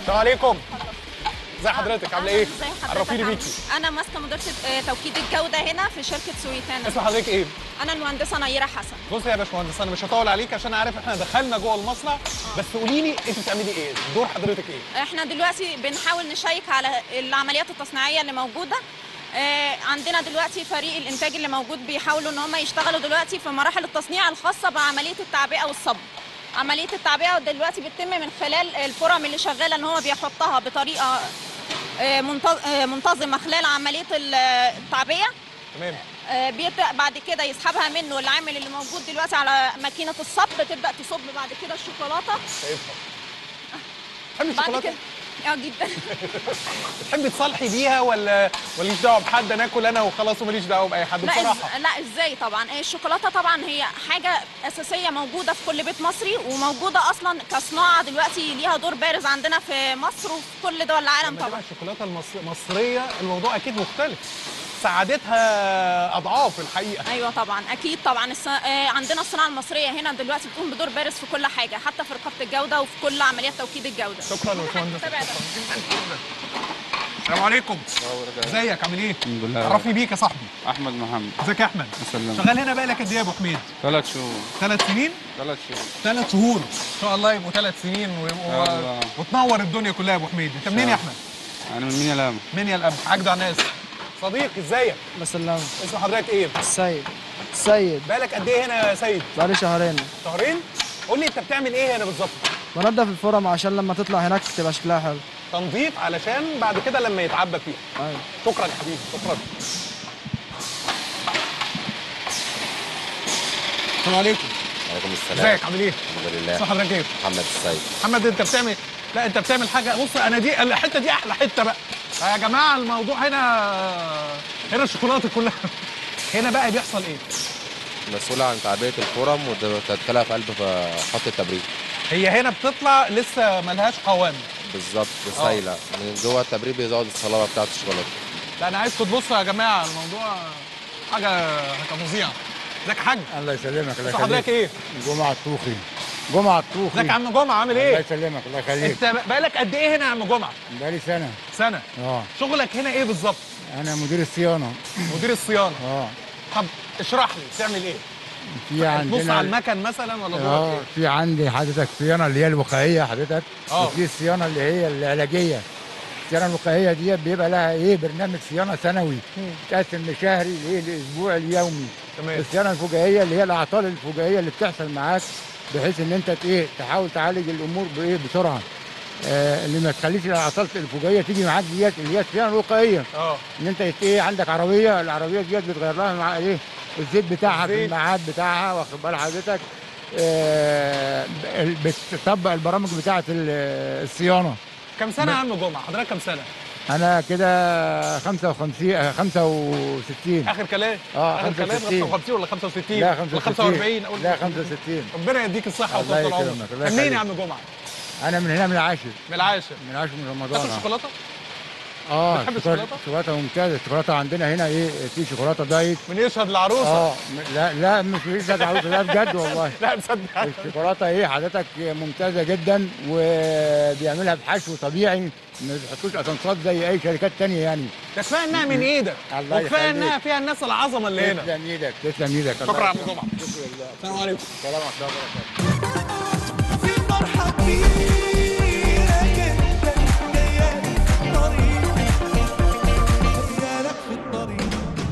السلام عليكم ازي حضرتك عامله ايه؟ ازي حضرتك عرفيني عامل- بيكي انا ماسكه مديرة آه، توكيد الجودة هنا في شركة سويتانا اسم حضرتك ايه؟ انا المهندسة نيرة حسن بصي يا باشمهندس انا مش هطول عليك عشان عارف احنا دخلنا جوه المصنع بس قولي لي انت بتعملي ايه؟ دور حضرتك ايه؟ احنا دلوقتي بنحاول نشيك على العمليات التصنيعية اللي موجودة آه، عندنا دلوقتي فريق الانتاج اللي موجود بيحاولوا ان هم يشتغلوا دلوقتي في مراحل التصنيع الخاصة بعملية التعبئة والصب عملية التعبئة دلوقتي بتتم من خلال الفرم اللي شغالة ان هو بيحطها بطريقة آه، منتظ- آه، منتظمة خلال عملية ال- التعبئة تمام آه، بيبدا بعد كده يسحبها منه العامل اللي موجود دلوقتي على ماكينه الصب تبدا تصب بعد كده الشوكولاته شايفها بتحبي بعد الشوكولاته؟ كده اه جدا بتحبي تصالحي بيها ولا ماليش دعوه بحد انا اكل انا وخلاص وماليش دعوه باي حد لا بصراحه إز... لا ازاي طبعا آه، الشوكولاته طبعا هي حاجه اساسيه موجوده في كل بيت مصري وموجوده اصلا كصناعه دلوقتي ليها دور بارز عندنا في مصر وفي كل دول العالم لما تبقى طبعا الشوكولاته المصر- المصريه الموضوع اكيد مختلف سعادتها اضعاف الحقيقه ايوه طبعا اكيد طبعا الس... آه، عندنا الصناعه المصريه هنا دلوقتي بتقوم بدور بارز في كل حاجه حتى في رقابه الجوده وفي كل عمليات توكيد الجوده شكرا يا باشمهندس تابع ده. السلام عليكم ازيك عامل ايه؟ الحمد لله عرفني بيك يا صاحبي احمد محمد ازيك يا احمد سلام شغال هنا بقالك قد ايه يا ابو حميد؟ ثلاث شهور ثلاث سنين؟ ثلاث شهور ثلاث شهور ان شاء الله يبقوا ثلاث سنين و... و... الله. وتنور الدنيا كلها يا ابو حميد انت منين يا احمد؟ انا من مين الام من يا الاب اجدع ناس صديق ازيك؟ بسلام اسم حضرتك ايه؟ السيد السيد بقالك قد ايه هنا يا سيد؟ بقالي شهرين شهرين؟ قول لي انت بتعمل ايه هنا بالظبط؟ بنضف الفرم عشان لما تطلع هناك تبقى شكلها حلو تنظيف علشان بعد كده لما يتعبى فيها ايوه شكرا يا حبيبي شكرا السلام عليكم وعليكم السلام ازيك عامل ايه؟ الحمد لله اسم حضرتك ايه؟ محمد السيد محمد انت بتعمل لا انت بتعمل حاجه بص انا دي الحته دي احلى حته بقى يا جماعه الموضوع هنا هنا الشوكولاته كلها هنا بقى بيحصل ايه؟ مسؤول عن تعبئه الفرم وتدخلها في قلب خط التبريد هي هنا بتطلع لسه ملهاش قوام بالظبط سايله من جوه التبريد بيزود الصلابه بتاعه الشوكولاته لا انا عايزكم تبصوا يا جماعه الموضوع حاجه حاجه فظيعه ازيك يا حاج؟ الله يسلمك الله اسم حضرتك يخليك ايه؟ جمعة الطوخي جمعة الطوخي ازيك يا عم جمعه عامل الله ايه؟ يسلمك الله يخليك انت بقالك قد ايه هنا يا عم جمعه؟ بقالي سنة سنه اه شغلك هنا ايه بالظبط؟ أنا مدير الصيانة مدير الصيانه اه طب اشرح لي بتعمل ايه؟ في تبص على عندنا المكن مثلا ولا دورك اه ايه؟ في عندي حضرتك صيانة اللي هي الوقائية حضرتك اه. وفي الصيانة اللي هي العلاجية الصيانة الوقائية دي بيبقى لها ايه برنامج صيانة سنوي تقسم لشهري لايه لاسبوع اليومي تمام الصيانة الفجائية اللي هي الأعطال الفجائية اللي بتحصل معاك بحيث إن أنت إيه تحاول تعالج الأمور بإيه بسرعة آه اللي ما تخليش الأعطال الفجائية تيجي معاك ديت اللي هي الصيانة الوقائية اه إن أنت إيه عندك عربية العربية ديت بتغير لها مع إيه الزيت بتاعها في الزيت. الميعاد بتاعها واخد بال حضرتك آه ب- بتطبق البرامج بتاعة ال- الصيانة كم سنه يا عم جمعه؟ حضرتك كم سنه؟ أنا كده 55 آه، 65 اخر كلام اه اخر كلام 65 55 ولا 65 لا ولا 65 45 اقول لا 65 ربنا يديك الصحه الله وطول العمر يكرمك، الله منين يخليك. يا عم جمعه؟ انا من هنا من العاشر من العاشر من العاشر من رمضان تاكل آه. شوكولاته؟ اه بتحب شوكولاتة- الشوكولاتة؟ شوكولاته ممتازه الشوكولاته عندنا هنا ايه في شوكولاته دايت من يشهد العروسه اه م- لا لا مش لسه العروسه لا بجد والله لا مصدق الشوكولاته ايه حضرتك ممتازه جدا وبيعملها بحشو طبيعي ما بيحطوش اسانسات زي اي شركات تانية يعني ده كفايه انها من ايدك الله وكفايه يخليك. انها فيها الناس العظمه اللي هنا تسلم ايدك تسلم ايدك الله شكرا يا عم يكرمك. جمعه شكرا لله السلام عليكم سلام ورحمه الله وبركاته في فرحة كبيرة جدا جاية في الطريق جايلك في الطريق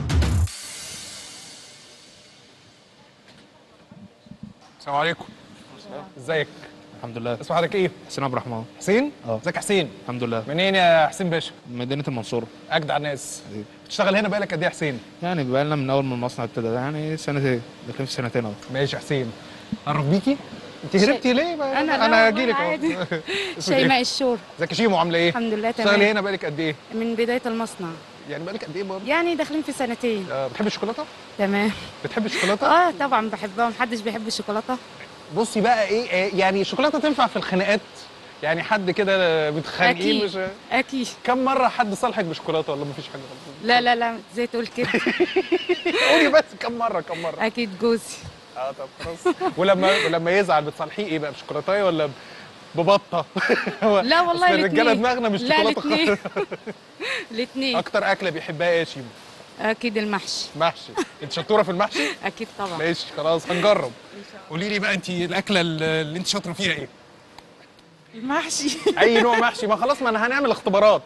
السلام عليكم ازيك؟ الحمد لله اسم حضرتك ايه؟ حسين عبد الرحمن حسين؟ اه. ازيك يا حسين؟ الحمد لله منين يا حسين باشا؟ مدينه المنصوره اجدع ناس حبيبي. بتشتغل هنا بقالك قد ايه يا حسين؟ يعني بقى لنا من اول ما المصنع ابتدى يعني سنتين داخلين في سنتين اهو ماشي يا حسين اعرف بيكي؟ انت هربتي ليه؟ بقى؟ أنا لا انا والله اجي لك عادي. اهو اسمك شيماء ايه؟ الشور ازيك يا شيمو عامله ايه؟ الحمد لله بتشتغلي تمام هنا بقالك قد ايه؟ من بداية المصنع يعني بقالك قد ايه برضه؟ يعني داخلين في سنتين آه، بتحبي الشوكولاته؟ تمام بتحبي الشوكولاته؟ اه طبعا بحبها محدش بيحب الشوكولاتة بصي بقى ايه آه، يعني الشوكولاته تنفع في الخناقات يعني حد كده متخانقين أكيد. مش اكيد كم مره حد صالحك بشوكولاته ولا مفيش حاجه خالص؟ لا لا لا زي تقول كده قولي بس كم مره كم مره اكيد جوزي اه طب خلاص ولما ولما يزعل بتصالحيه ايه بقى بشوكولاتايه ولا ب- ببطه هو لا والله أصل الرجاله الاتنين. دماغنا مش لا شوكولاته الاثنين خالص. الاثنين اكتر اكله بيحبها ايه يا شيمو اكيد المحشي محشي انت شطوره في المحشي اكيد طبعا ماشي خلاص هنجرب قولي لي بقى انت الاكله اللي اللي انت شاطره فيها ايه المحشي اي نوع محشي ما خلاص ما انا هنعمل اختبارات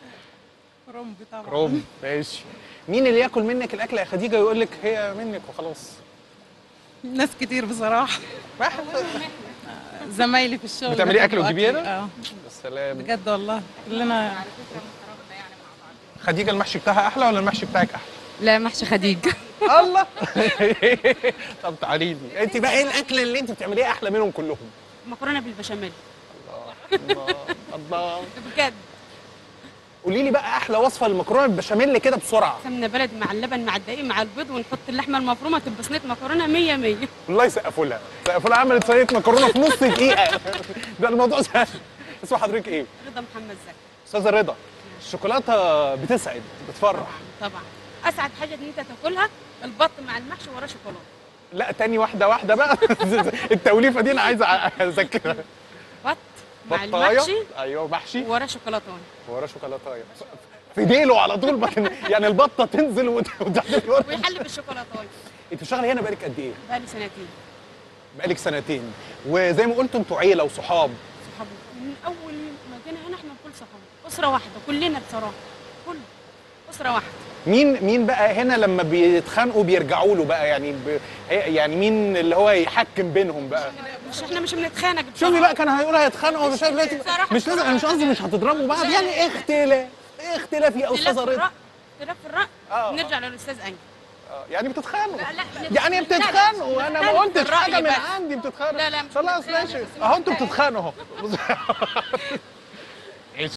رمب طبعا كروم ماشي مين اللي ياكل منك الاكله يا خديجه ويقول لك هي منك وخلاص ناس كتير بصراحه ما- زمايلي في الشغل بتعملي اكل بيحبوا وتجيبيه أكلي. هنا؟ اه السلام بجد والله كلنا خديجه المحشي بتاعها احلى ولا المحشي بتاعك احلى لا محشي خديج الله طب تعالي لي انت بقى ايه الاكله اللي انت بتعمليها احلى منهم كلهم مكرونه بالبشاميل الله الله بجد قولي لي بقى احلى وصفه للمكرونه بالبشاميل كده بسرعه سمنه بلدي مع اللبن مع الدقيق مع البيض ونحط اللحمه المفرومه تبقى صينيه مكرونه 100 100 والله يسقفوا لها سقفوا لها عملت صينيه مكرونه في نص دقيقه ده الموضوع سهل اسم حضرتك ايه رضا محمد زكي استاذه رضا الشوكولاته بتسعد بتفرح طبعا اسعد حاجه ان انت تاكلها البط مع المحشي وراه شوكولاته لا تاني واحده واحده بقى التوليفه دي انا عايز اذاكرها بط مع بطايه المحشي ايوه محشي وراه شوكولاته وراه شوكولاتايه في ديله على طول بقى يعني البطه تنزل وت- وتحت ورا. ويحل بالشوكولاته انت بتشتغلي هنا بقالك قد ايه؟ بقالي سنتين بقالك سنتين وزي ما قلتوا انتوا عيله وصحاب صحاب من اول ما جينا هنا احنا كل صحاب اسره واحده كلنا بصراحه كل اسره واحده مين مين بقى هنا لما بيتخانقوا بيرجعوا له بقى يعني ب... يعني مين اللي هو يحكم بينهم بقى مش احنا مش بنتخانق شوفي بصراحة. بقى كان هيقول هيتخانقوا مش عارف ليه. بصراحة- مش لازم انا مش قصدي مش هتضربوا بعض يعني اختلاف اختلاف يا اختلاف استاذه في رضا الرأي اختلاف في الرأي آه. نرجع للاستاذ انجل آه، يعني بتتخانقوا لا، لا، بنت- يعني لا، لا. بتتخانقوا انا لا، ما لا، قلتش بالرأي حاجه من بس. عندي بتتخانقوا لا، لا، مش خلاص بنتخانق، ماشي بس اهو انتوا بنتخانق. بتتخانقوا اهو